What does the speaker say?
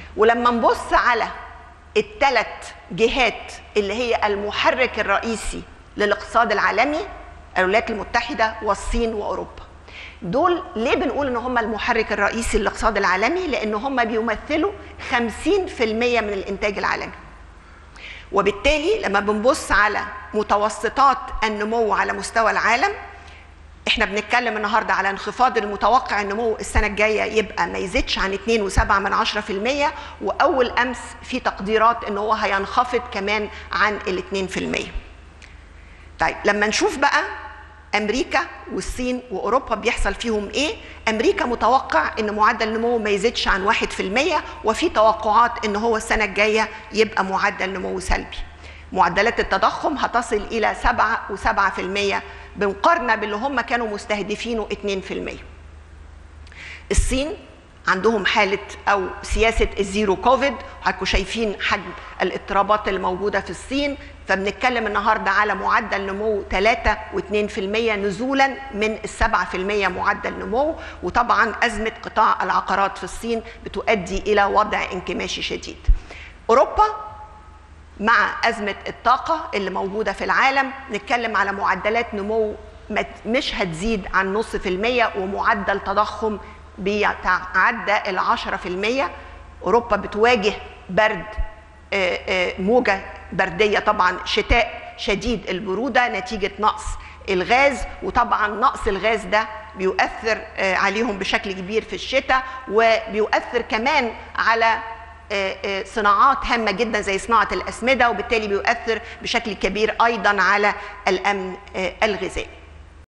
ولما نبص على الثلاث جهات اللي هي المحرك الرئيسي للاقتصاد العالمي الولايات المتحده والصين واوروبا دول ليه بنقول ان هم المحرك الرئيسي للاقتصاد العالمي لان هم بيمثلوا 50% من الانتاج العالمي وبالتالي لما بنبص على متوسطات النمو على مستوى العالم احنا بنتكلم النهارده على انخفاض المتوقع النمو السنه الجايه يبقى ما يزيدش عن 2.7 من 10% واول امس في تقديرات ان هو هينخفض كمان عن ال 2%. طيب لما نشوف بقى امريكا والصين واوروبا بيحصل فيهم ايه؟ امريكا متوقع ان معدل النمو ما يزيدش عن 1% وفي توقعات ان هو السنه الجايه يبقى معدل نمو سلبي. معدلات التضخم هتصل الى 7 و7% بمقارنه باللي هم كانوا مستهدفينه 2%. الصين عندهم حالة أو سياسة الزيرو كوفيد وحضراتكم شايفين حجم الاضطرابات الموجودة في الصين فبنتكلم النهاردة على معدل نمو 3 و2% نزولا من السبعة في المية معدل نمو وطبعا أزمة قطاع العقارات في الصين بتؤدي إلى وضع انكماشي شديد أوروبا مع أزمة الطاقة اللي موجودة في العالم نتكلم على معدلات نمو مش هتزيد عن نص في المية ومعدل تضخم بيتعدى العشرة في المية أوروبا بتواجه برد موجة بردية طبعا شتاء شديد البرودة نتيجة نقص الغاز وطبعا نقص الغاز ده بيؤثر عليهم بشكل كبير في الشتاء وبيؤثر كمان على صناعات هامة جدا زي صناعة الأسمدة وبالتالي بيؤثر بشكل كبير أيضا على الأمن الغذائي